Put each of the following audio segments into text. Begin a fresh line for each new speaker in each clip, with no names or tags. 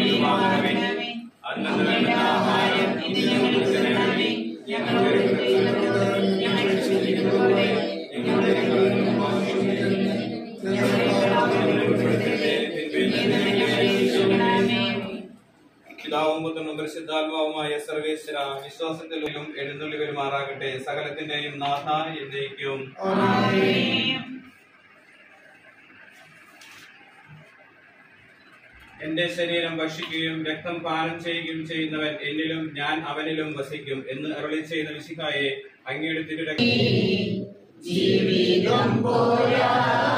അനുഗ്രഹിക്കുമാറാകണമേ. അന്നു വേണ്ട ആഹാരം ഇന്ന് ഞങ്ങൾക്ക് തരണമേ. ഞങ്ങളുടെ കടക്കാരോട് ഞങ്ങൾ ക്ഷമിക്കുന്നതുപോലെ ഞങ്ങളുടെ കടങ്ങളും പാപങ്ങളും ഞങ്ങളെ പാപങ്ങളിൽ ഉൾപ്പെടുത്തരുതേ. തിന്മയിൽ നിന്ന് ഞങ്ങളെ രക്ഷിക്കണമേ. പിതാവും പുത്രനും പരിശുദ്ധാത്മാവുമായ സർവേശ്വര വിശ്വാസത്തിലും എഴുന്നള്ളി വരുമാറാകട്ടെ സകലത്തിന്റെയും നാഥ എന്നേക്കും എന്റെ ശരീരം ഭക്ഷിക്കുകയും രക്തം പാനം ചെയ്യുകയും ചെയ്യുന്നവൻ എന്നിലും ഞാൻ അവനിലും വസിക്കും എന്ന് അരുളി ചെയ്ത വിശിക്കായെ അങ്ങയുടെ തിരുരക്തം
ജീവിതം പോരാ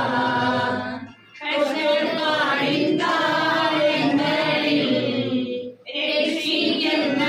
കഷ്ടകാലങ്ങളിൽ രക്ഷിക്കുന്ന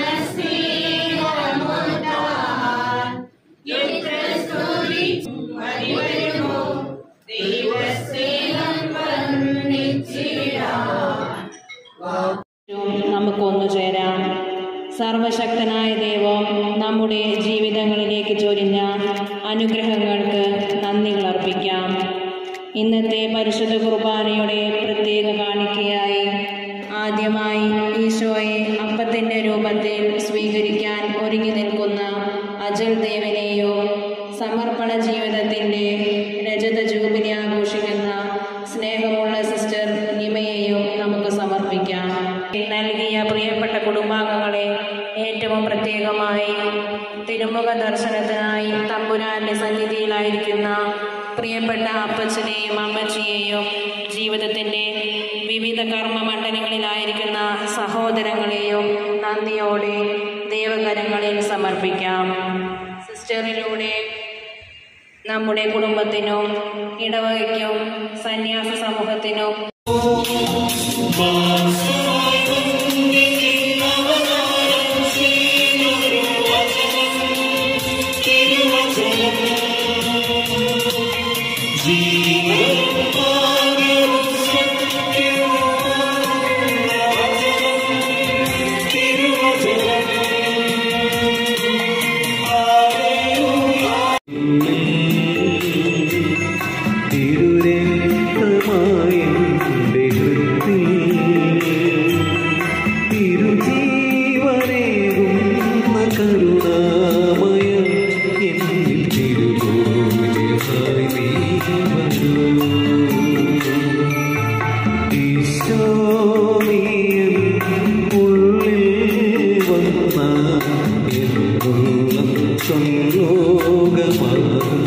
സ്നേഹമുണ്ടാൻ എത്ര സ്തുതിച്ചും മതിവരുമോ ദൈവസ്നേഹം വർണ്ണിച്ചിടാൻ
നമുക്കൊന്നു ചേരാം സർവശക്തനായ ദൈവം നമ്മുടെ ജീവിതങ്ങളിലേക്ക് ചൊരിഞ്ഞ അനുഗ്രഹങ്ങൾക്ക് നന്ദികൾ അർപ്പിക്കാം ഇന്നത്തെ പരിശുദ്ധ കുർബാനയുടെ പ്രത്യേക കാണിക്കയായി ആദ്യമായി ഈശോയെ അപ്പത്തിൻ്റെ രൂപത്തിൽ സ്വീകരിക്കാൻ ഒരുങ്ങി നിൽക്കുന്ന അജൽ ദേവനെയോ സമർപ്പണ ജീവിതത്തിൻ്റെ രജത ജൂബിലി ആഘോഷിക്കുന്ന സ്നേഹമുള്ള സിസ്റ്റർ നിമയെയും നമുക്ക് സമർപ്പിക്കാം നൽകിയ പ്രിയപ്പെട്ട കുടുംബാംഗങ്ങളെ ഏറ്റവും പ്രത്യേകമായി തിരുമുഖ ദർശനത്തിനായി തമ്പുരാന്റെ സന്നിധിയിലായിരിക്കുന്ന പ്രിയപ്പെട്ട അപ്പച്ചനെയും അമ്മച്ചിയെയും ജീവിതത്തിൻ്റെ വിവിധ കർമ്മ മണ്ഡലങ്ങളിലായിരിക്കുന്ന സഹോദരങ്ങളെയും നന്ദിയോടെ ദൈവകരങ്ങളിൽ സമർപ്പിക്കാം സിസ്റ്ററിലൂടെ നമ്മുടെ കുടുംബത്തിനും ഇടവകയ്ക്കും സന്യാസ സമൂഹത്തിനും
തിരുരക്തമായെന്റെ ഹൃത്തിൽ തിരുജീവനേകുന്ന കരുണാമയ എന്നിൽ തിരുഭൂമിയായി നീ വരൂ. ഈശോനിയൻ ഉള്ളിൽ വന്ന എന്നുള്ള സംലോകമാകും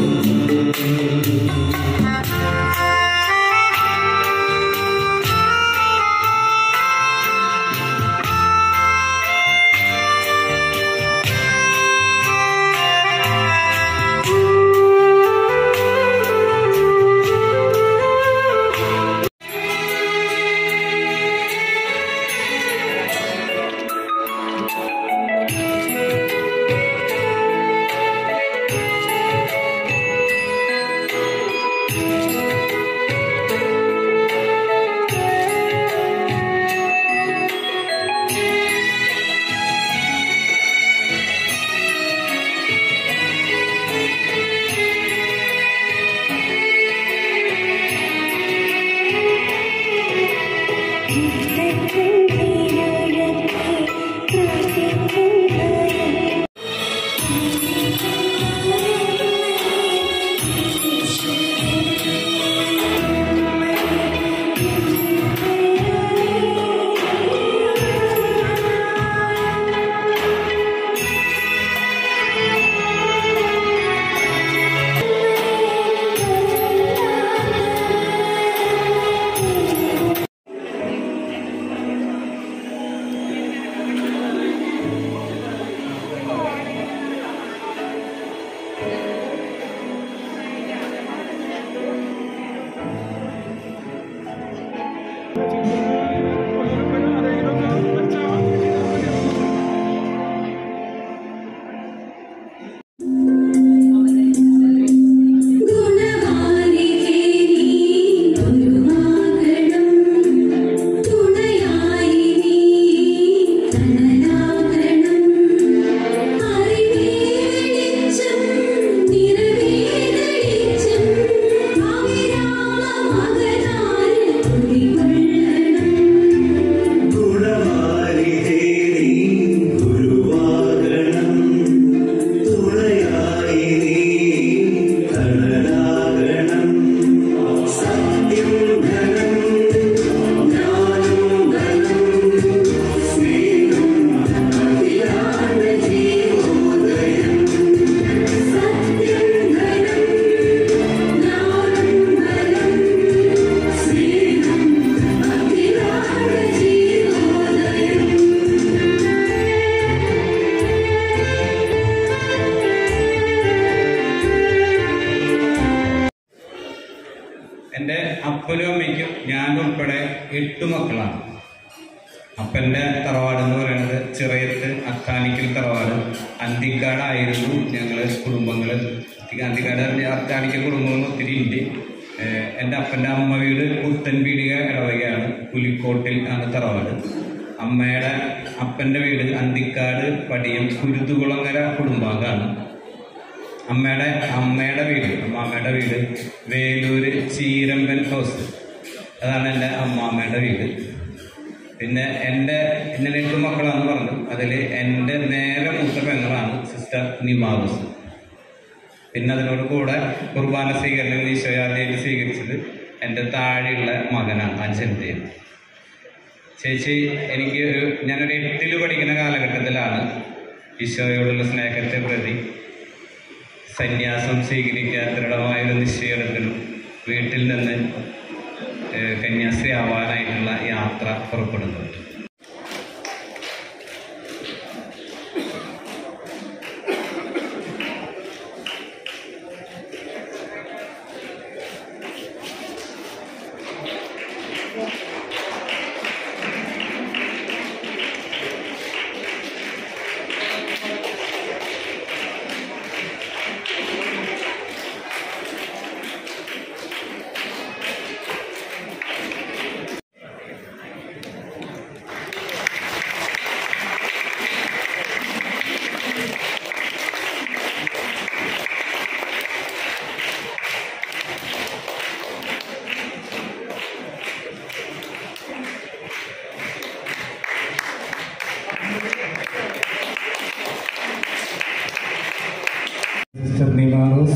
യേശുവേ
എൻ്റെ അപ്പനും അമ്മയ്ക്കും ഞാൻ ഉൾപ്പെടെ എട്ട് മക്കളാണ് അപ്പൻ്റെ തറവാട് എന്ന് പറയുന്നത് ചിറയത്ത് അത്താനിക്കൽ തറവാട് അന്തിക്കാടായിരുന്നു ഞങ്ങൾ കുടുംബങ്ങൾ അന്തിക്കാട് അത്താനിക്കൽ കുടുംബങ്ങൾ ഒത്തിരി ഉണ്ട് ഏഹ് എൻ്റെ അപ്പൻ്റെ അമ്മ വീട് പുത്തൻപീടിക ഇടവകയാണ് പുലിക്കോട്ടിൽ ആണ് തറവാട് അമ്മയുടെ അപ്പൻ്റെ വീട് അന്തിക്കാട് പടിയം കുരുത്തുകുളങ്ങര കുടുംബാംഗമാണ് അമ്മയുടെ അമ്മയുടെ വീട് അമ്മാമ്മയുടെ വീട് വേലൂര് ചീരമ്പൻ ഹൗസ് അതാണ് എൻ്റെ അമ്മാമ്മയുടെ വീട് പിന്നെ എൻ്റെ ഇന്നലെ എട്ട് മക്കളാന്ന് പറഞ്ഞു അതിൽ എൻ്റെ നേരെ മൂത്ത പെങ്ങളാണ് സിസ്റ്റർ നിമാവസ് പിന്നെ അതിനോട് കൂടെ കുർബാന സ്വീകരണം ഈശോയാദ്യം സ്വീകരിച്ചത് എൻ്റെ താഴെയുള്ള മകനാണ് അജന്തയും ചേച്ചി എനിക്ക് ഒരു ഞാനൊരു എട്ടിൽ പഠിക്കുന്ന കാലഘട്ടത്തിലാണ് ഈശോയോടുള്ള സ്നേഹത്തെ പ്രതി സന്യാസം സ്വീകരിക്കാൻ ദൃഢമായൊരു നിശ്ചയമെടുക്കലും വീട്ടിൽ നിന്ന് ഏഹ്, കന്യാസ്ത്രീ ആവാനായിട്ടുള്ള യാത്ര പുറപ്പെടുന്നത്
സിസ്റ്റർ നിവാറോസ്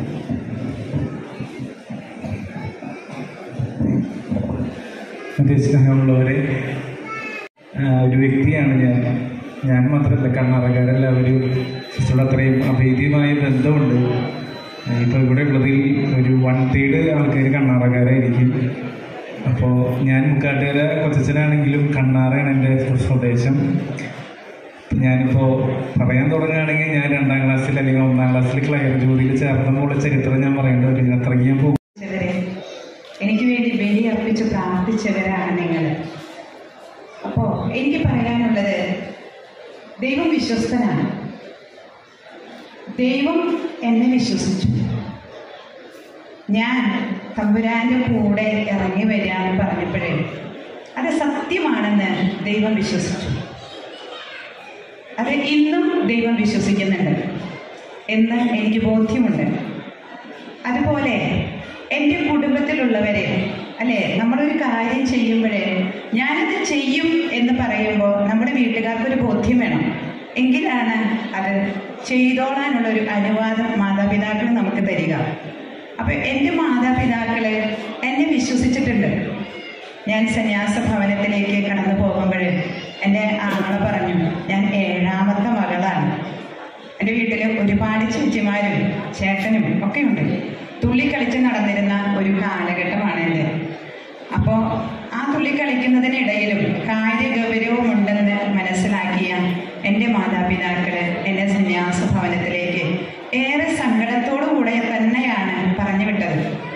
സ്നേഹമുള്ളവരെ ആ, ഒരു വ്യക്തിയാണ് ഞാൻ ഞാൻ മാത്രമല്ല കർണാടകരെല്ലാവരും സിസ്റ്ററുടെ അത്രയും അഭേദ്യമായ ബന്ധമുണ്ട് ഇപ്പോൾ ഇവിടെ ഉള്ളതിൽ ഒരു വൺ തേർഡ് ആൾക്കാർ കർണാടകരായിരിക്കും അപ്പോൾ ഞാൻ മുക്കാട്ടുകര കൊച്ചച്ഛനാണെങ്കിലും കണ്ണാറാണ് എൻ്റെ സ്വദേശം ഞാനിപ്പോൾ പറയാൻ തുടങ്ങുകയാണെങ്കിൽ ഞാൻ രണ്ടാം ക്ലാസ്സിൽ അല്ലെങ്കിൽ ഒന്നാം ക്ലാസ്സിൽ ക്ലയർ ജോലിയിൽ ചേർന്നപ്പോൾ ചരിത്രം ഞാൻ പറയേണ്ടി വരും അത്രയ്ക്ക് ഞാൻ പോകും
പ്രാർത്ഥിച്ചവരെ എനിക്ക് വേണ്ടി ബലി അർപ്പിച്ച് പ്രാർത്ഥിച്ചവരാണ് നിങ്ങൾ അപ്പോൾ എനിക്ക് പറയാനുള്ളത് ദൈവം വിശ്വസ്തനാണ് ദൈവം എന്നെ വിശ്വസിച്ചു ഞാൻ തമ്പുരാന്റെ കൂടെ ഇറങ്ങി വരികയെന്ന് പറഞ്ഞപ്പോഴേ അത് സത്യമാണെന്ന് ദൈവം വിശ്വസിച്ചു അത് ഇന്നും ദൈവം വിശ്വസിക്കുന്നുണ്ട് എന്ന് എനിക്ക് ബോധ്യമുണ്ട് അതുപോലെ എൻ്റെ കുടുംബത്തിലുള്ളവരെ അല്ലേ നമ്മളൊരു കാര്യം ചെയ്യുമ്പോഴേ ഞാനത് ചെയ്യും എന്ന് പറയുമ്പോൾ നമ്മുടെ വീട്ടുകാർക്കൊരു ബോധ്യം വേണം എങ്കിലാണ് അത് ചെയ്തോളാനുള്ള ഒരു അനുവാദം മാതാപിതാക്കൾ നമുക്ക് തരിക അപ്പൊ എൻ്റെ മാതാപിതാക്കള് എന്നെ വിശ്വസിച്ചിട്ടുണ്ട് ഞാൻ സന്യാസ ഭവനത്തിലേക്ക് കടന്നു പോകുമ്പോൾ എൻ്റെ ആങ്ങളെ പറഞ്ഞു ഞാൻ ഏഴാമത്തെ മകളാണ് എൻ്റെ വീട്ടിൽ ഒരുപാട് ചേച്ചിമാരും ചേട്ടനും ഒക്കെ ഉണ്ട് തുള്ളിക്കളിച്ച് നടന്നിരുന്ന ഒരു കാലഘട്ടമാണ് എൻ്റെ അപ്പോൾ ആ തുള്ളിക്കളിക്കുന്നതിനിടയിലും കാര്യഗൗരവമുണ്ടെന്ന് മനസ്സിലാക്കിയ എൻ്റെ മാതാപിതാക്കൾ എന്നെ സന്യാസ ഭവനത്തിലേക്ക് ഏറെ സങ്കടത്തോടു കൂടെ തന്നെയാണ് പറഞ്ഞു വിട്ടത്